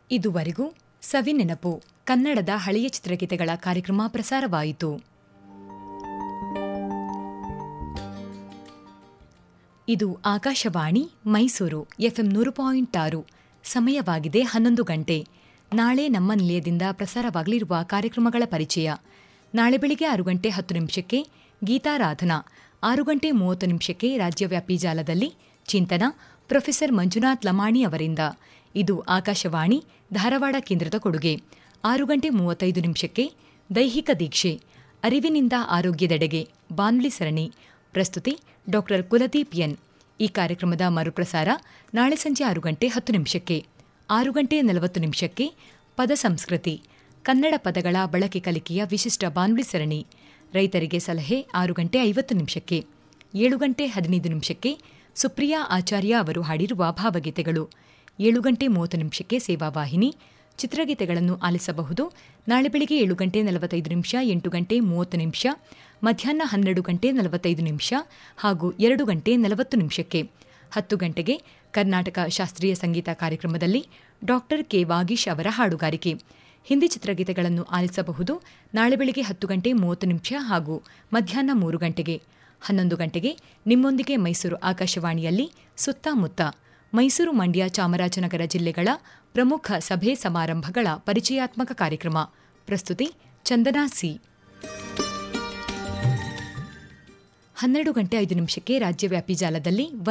ಇದುವರೆಗೂ ಸವಿನೆನಪು ಕನ್ನಡದ ಹಳೆಯ ಚಿತ್ರಗೀತೆಗಳ ಕಾರ್ಯಕ್ರಮ ಪ್ರಸಾರವಾಯಿತು ಇದು ಆಕಾಶವಾಣಿ ಮೈಸೂರು ಎಫ್ಎಂ ನೂರು ಪಾಯಿಂಟ್ ಆರು ಸಮಯವಾಗಿದೆ ಹನ್ನೊಂದು ಗಂಟೆ ನಾಳೆ ನಮ್ಮ ನಿಲಯದಿಂದ ಪ್ರಸಾರವಾಗಲಿರುವ ಕಾರ್ಯಕ್ರಮಗಳ ಪರಿಚಯ ನಾಳೆ ಬೆಳಿಗ್ಗೆ ಆರು ಗಂಟೆ ಹತ್ತು ನಿಮಿಷಕ್ಕೆ ಗೀತಾರಾಧನಾ ಆರು ಗಂಟೆ ಮೂವತ್ತು ನಿಮಿಷಕ್ಕೆ ರಾಜ್ಯವ್ಯಾಪಿ ಜಾಲದಲ್ಲಿ ಚಿಂತನ ಪ್ರೊಫೆಸರ್ ಮಂಜುನಾಥ್ ಲಮಾಣಿ ಅವರಿಂದ ಇದು ಆಕಾಶವಾಣಿ ಧಾರವಾಡ ಕೇಂದ್ರದ ಕೊಡುಗೆ ಆರು ಗಂಟೆ ಮೂವತ್ತೈದು ನಿಮಿಷಕ್ಕೆ ದೈಹಿಕ ದೀಕ್ಷೆ ಅರಿವಿನಿಂದ ಆರೋಗ್ಯದೆಡೆಗೆ ಬಾನುಲಿ ಸರಣಿ ಪ್ರಸ್ತುತಿ ಡಾ ಕುಲದೀಪ್ ಎನ್ ಈ ಕಾರ್ಯಕ್ರಮದ ಮರುಪ್ರಸಾರ ನಾಳೆ ಸಂಜೆ ಆರು ಗಂಟೆ ಹತ್ತು ನಿಮಿಷಕ್ಕೆ ಆರು ಗಂಟೆ ನಲವತ್ತು ನಿಮಿಷಕ್ಕೆ ಪದ ಸಂಸ್ಕೃತಿ ಕನ್ನಡ ಪದಗಳ ಬಳಕೆ ಕಲಿಕೆಯ ವಿಶಿಷ್ಟ ಬಾನುಲಿ ಸರಣಿ ರೈತರಿಗೆ ಸಲಹೆ ಆರು ಗಂಟೆ ಐವತ್ತು ನಿಮಿಷಕ್ಕೆ ಏಳು ಗಂಟೆ ಹದಿನೈದು ನಿಮಿಷಕ್ಕೆ ಸುಪ್ರಿಯಾ ಆಚಾರ್ಯ ಅವರು ಹಾಡಿರುವ ಭಾವಗೀತೆಗಳು ಏಳು ಗಂಟೆ ಮೂವತ್ತು ನಿಮಿಷಕ್ಕೆ ಸೇವಾವಾಹಿನಿ ಚಿತ್ರಗೀತೆಗಳನ್ನು ಆಲಿಸಬಹುದು ನಾಳೆ ಬೆಳಿಗ್ಗೆ ಏಳು ಗಂಟೆ ನಲವತ್ತೈದು ನಿಮಿಷ ಎಂಟು ಗಂಟೆ ಮೂವತ್ತು ನಿಮಿಷ ಮಧ್ಯಾಹ್ನ ಹನ್ನೆರಡು ಗಂಟೆ ನಲವತ್ತೈದು ನಿಮಿಷ ಹಾಗೂ ಎರಡು ಗಂಟೆ ನಲವತ್ತು ನಿಮಿಷಕ್ಕೆ ಹತ್ತು ಗಂಟೆಗೆ ಕರ್ನಾಟಕ ಶಾಸ್ತ್ರೀಯ ಸಂಗೀತ ಕಾರ್ಯಕ್ರಮದಲ್ಲಿ ಡಾಕ್ಟರ್ ಕೆ ವಾಗೀಶ್ ಅವರ ಹಾಡುಗಾರಿಕೆ ಹಿಂದಿ ಚಿತ್ರಗೀತೆಗಳನ್ನು ಆಲಿಸಬಹುದು ನಾಳೆ ಬೆಳಿಗ್ಗೆ ಹತ್ತು ಗಂಟೆ ಮೂವತ್ತು ನಿಮಿಷ ಹಾಗೂ ಮಧ್ಯಾಹ್ನ ಮೂರು ಗಂಟೆಗೆ ಹನ್ನೊಂದು ಗಂಟೆಗೆ ನಿಮ್ಮೊಂದಿಗೆ ಮೈಸೂರು ಆಕಾಶವಾಣಿಯಲ್ಲಿ ಸುತ್ತಮುತ್ತ ಮೈಸೂರು ಮಂಡ್ಯ ಚಾಮರಾಜನಗರ ಜಿಲ್ಲೆಗಳ ಪ್ರಮುಖ ಸಭೆ ಸಮಾರಂಭಗಳ ಪರಿಚಯಾತ್ಮಕ ಕಾರ್ಯಕ್ರಮ ಪ್ರಸ್ತುತಿ ಚಂದನಾ ಸಿ ಹನ್ನೆರಡು ಗಂಟೆ ಐದು ನಿಮಿಷಕ್ಕೆ ರಾಜ್ಯವ್ಯಾಪಿ ಜಾಲದಲ್ಲಿ